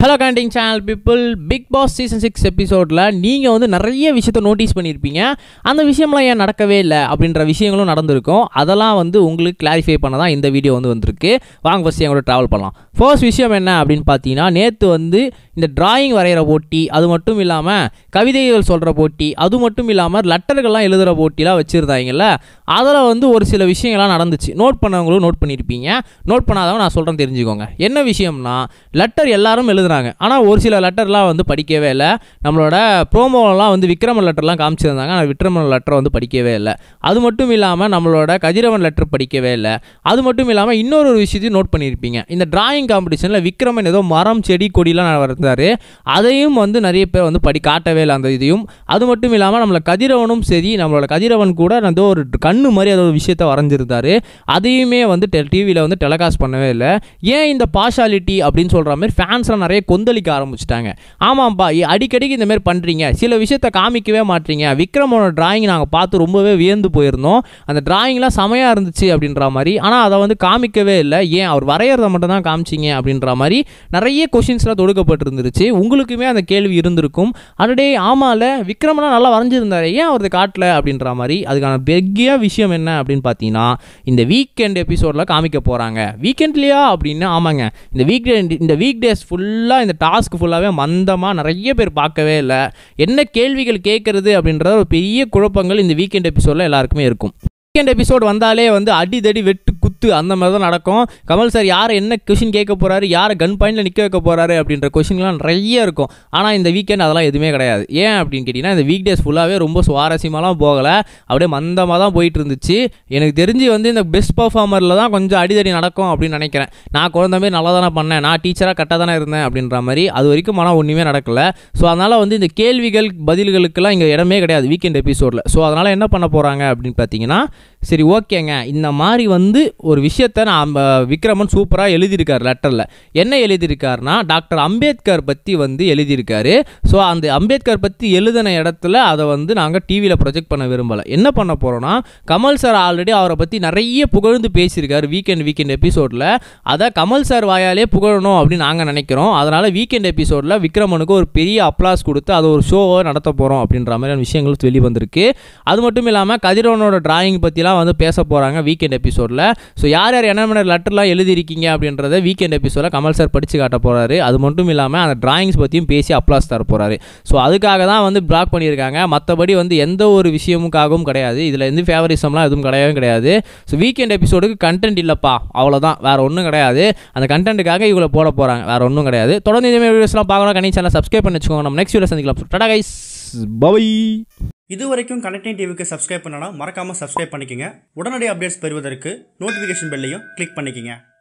hello கேண்டிங் channel people Bigg Boss season six எபிசோடில் நீங்கள் வந்து நிறைய விஷயத்த நோட்டீஸ் பண்ணியிருப்பீங்க அந்த விஷயம்லாம் ஏன் நடக்கவே இல்லை அப்படின்ற விஷயங்களும் நடந்திருக்கும் அதெல்லாம் வந்து உங்களுக்கு கிளாரிஃபை பண்ண தான் இந்த வீடியோ வந்து வந்திருக்கு வாங்க ஃபஸ்ட் எங்களோட ட்ராவல் பண்ணலாம் ஃபர்ஸ்ட் விஷயம் என்ன அப்படின்னு பார்த்தீங்கன்னா நேற்று வந்து இந்த டிராயிங் வரைகிற போட்டி அது மட்டும் இல்லாமல் கவிதைகள் சொல்கிற போட்டி அது மட்டும் இல்லாமல் லெட்டர்கள்லாம் எழுதுகிற போட்டிலாம் வச்சுருந்தாங்கல்ல அதில் வந்து ஒரு சில விஷயங்கள்லாம் நடந்துச்சு நோட் பண்ணவங்களும் நோட் பண்ணியிருப்பீங்க நோட் பண்ணாதவங்க நான் சொல்கிறேன் தெரிஞ்சுக்கோங்க என்ன விஷயம்னா லெட்டர் எல்லாரும் எழுதுறாங்க ஆனால் ஒரு சில லெட்டர்லாம் வந்து படிக்கவே இல்லை நம்மளோட ப்ரோமோலாம் வந்து விக்ரமன் லெட்டர்லாம் காமிச்சிருந்தாங்க ஆனால் விக்ரமன் லெட்டரை வந்து படிக்கவே இல்லை அது மட்டும் இல்லாமல் நம்மளோட கதிரவன் லெட்டர் படிக்கவே இல்லை அது மட்டும் இல்லாமல் இன்னொரு ஒரு விஷயத்தையும் நோட் பண்ணியிருப்பீங்க இந்த டிராயிங் காம்படிஷனில் விக்ரமன் ஏதோ மரம் செடி கொடிலாம் வந்தார் அதையும் வந்து நிறைய பேர் வந்து படி காட்டவே இல்லை அந்த இதையும் அது மட்டும் இல்லாமல் நம்மள கதிரவனும் சரி நம்மளோட கதிரவன் கூட ஏதோ ஒரு கண்ணு மாதிரி ஏதோ ஒரு விஷயத்தை வரைஞ்சிருந்தாரு அதையுமே வந்து டிவியில் வந்து டெலகாஸ்ட் பண்ணவே இல்லை ஏன் இந்த பார்ஷாலிட்டி அப்படின்னு சொல்கிற மாதிரி ஃபேன்ஸ்லாம் நிறைய கொந்தளிக்க ஆரம்பிச்சிட்டாங்க ஆமாம்ப்பா இ- அடிக்கடிக்கு இந்த மாதிரி பண்ணுறீங்க சில விஷயத்த காமிக்கவே மாட்டீங்க விக்ரமோட டிராயிங் நாங்கள் பார்த்து ரொம்பவே வியந்து போயிருந்தோம் அந்த டிராயிங்லாம் செமையாக இருந்துச்சு அப்படின்ற மாதிரி ஆனால் அதை வந்து காமிக்கவே இல்லை ஏன் அவர் வரைகிறத மட்டும் தான் காமிச்சிங்க அப்படின்ற மாதிரி நிறைய கொஷின்ஸ்லாம் தொடுக்கப்பட்டிருந்துருச்சு உங்களுக்குமே அந்த கேள்வி இருந்திருக்கும் அடடே ஆமால விக்ரமனா நல்லா வரைஞ்சிருந்தாரு ஏன் அவரது காட்டல அப்படின்ற மாதிரி அதுக்கான பெரிய விஷயம் என்ன அப்படின்னு பார்த்தீங்கன்னா இந்த வீக்கெண்ட் எபிசோடில் காமிக்க போகிறாங்க வீக்கெண்ட்லையா அப்படின்னு ஆமாங்க இந்த வீக் இந்த வீக் டேஸ் ஃபுல்லாக இந்த டாஸ்க் ஃபுல்லாகவே மந்தமாக நிறைய பேர் பார்க்கவே இல்லை என்ன கேள்விகள் கேட்குறது அப்படின்ற ஒரு பெரிய குழப்பங்கள் இந்த வீக்கெண்ட் எபிசோடில் எல்லாருக்குமே இருக்கும் வீக்கெண்ட் எபிசோட் வந்தாலே வந்து அடிதடி வெட்டு குத்து அந்த மாதிரி தான் நடக்கும் கமல் சார் யாரை என்ன கொஷின் கேட்க போறாரு யாரை கன் பாயிண்டில் நிற்க வைக்க போறாரு அப்படின்ற கொஷின்லாம் நிறைய இருக்கும் ஆனால் இந்த வீக்கெண்ட் அதெல்லாம் எதுவுமே கிடையாது ஏன் அப்படின்னு கேட்டிங்கன்னா இந்த வீக் டேஸ் ஃபுல்லாகவே ரொம்ப சுவாரஸ்யமாலாம் போகலை அப்படியே மந்தமாக தான் போயிட்டு இருந்துச்சு எனக்கு தெரிஞ்சு வந்து இந்த பெஸ்ட் பர்ஃபார்மரில் தான் கொஞ்சம் அடிதடி நடக்கும் அப்படின்னு நினைக்கிறேன் நான் குழந்த மாதிரி நல்லா தானே பண்ணேன் நான் டீச்சராக கரெக்டாக தானே இருந்தேன் அப்படின்ற மாதிரி அது வரைக்கும் ஆனால் ஒன்றுமே நடக்கல ஸோ அதனால் வந்து இந்த கேள்விகள் பதில்களுக்கெல்லாம் இங்கே இடமே கிடையாது வீக்கெண்ட் எபிசோடில் ஸோ அதனால் என்ன பண்ண போகிறாங்க அப்படின்னு பார்த்தீங்கன்னா சரி ஓகேங்க இந்த மாதிரி வந்து ஒரு விஷயத்த நான் அம்ப- விக்ரமன் சூப்பராக எழுதியிருக்கார் லெட்டரில் என்ன எழுதியிருக்காருனா டாக்டர் அம்பேத்கர் பற்றி வந்து எழுதியிருக்காரு ஸோ அந்த அம்பேத்கர் பற்றி எழுதின இடத்துல அதை வந்து நாங்கள் டிவியில் ப்ரொஜெக்ட் பண்ண விரும்பலை என்ன பண்ண போகிறோன்னா கமல் சார் ஆல்ரெடி அவரை பற்றி நிறைய புகழ்ந்து பேசியிருக்காரு வீக்கெண்ட் வீக்கெண்ட் எபிசோடில் அதை கமல் சார் வாயாலே புகழணும் அப்படின்னு நாங்கள் நினைக்கிறோம் அதனால் வீக்கெண்ட் எபிசோடில் விக்ரமனுக்கு ஒரு பெரிய அப்ளாஸ் கொடுத்து அது ஒரு ஷோவை நடத்த போகிறோம் அப்படின்ற மாதிரியான விஷயங்கள் வெளி வந்திருக்கு அது மட்டும் இல்லாமல் கதிரவனோட டிராயிங் பற்றிலாம் வந்து பேச போகிறாங்க வீக்கெண்ட் எபிசோடில் ஸோ யார் யார் என்ன லெட்டர்லாம் எழுதியிருக்கீங்க அப்படின்றத வீக்கெண்ட் எபிசோடில் கமல் சார் படித்து காட்ட போகிறாரு அது மட்டும் இல்லாமல் அந்த டிராயிங்ஸ் பற்றியும் பேசி அப்ளாஸ் தர போகிறாரு ஸோ அதுக்காக தான் வந்து பிளாக் பண்ணியிருக்காங்க மற்றபடி வந்து எந்த ஒரு விஷயமுக்காகவும் கிடையாது இதில் எந்த ஃபேவரிசம்லாம் எதுவும் கிடையவே கிடையாது ஸோ வீக்கெண்ட் எபிசோடுக்கு கண்டென்ட் இல்லைப்பா அவ்வளோதான் வேறு ஒன்றும் கிடையாது அந்த கண்டென்ட்டுக்காக இவங்களை போட போகிறாங்க வேறு ஒன்றும் கிடையாது தொடர்ந்து இந்த மாதிரி வீடியோஸ்லாம் பார்க்கணும் கணி சேனல் சப்ஸ்கிரைப் பண்ணி வச்சுக்கோங்க நம்ம நெக்ஸ்ட் வீடியோ சந்திக்கலாம் டாடா கைஸ் பை இது வரைக்கும் கனெக்டிங் டிவிக்கு சப்ஸ்கிரைப் பண்ணனா மறக்காம சப்ஸ்கிரைப் பண்ணிக்கங்க உடனடி அப்டேட்ஸ் பெறுவதற்கு நோட்டிஃபிகேஷன் பெல்லையும் கிளிக் பண்ணிக்கங்க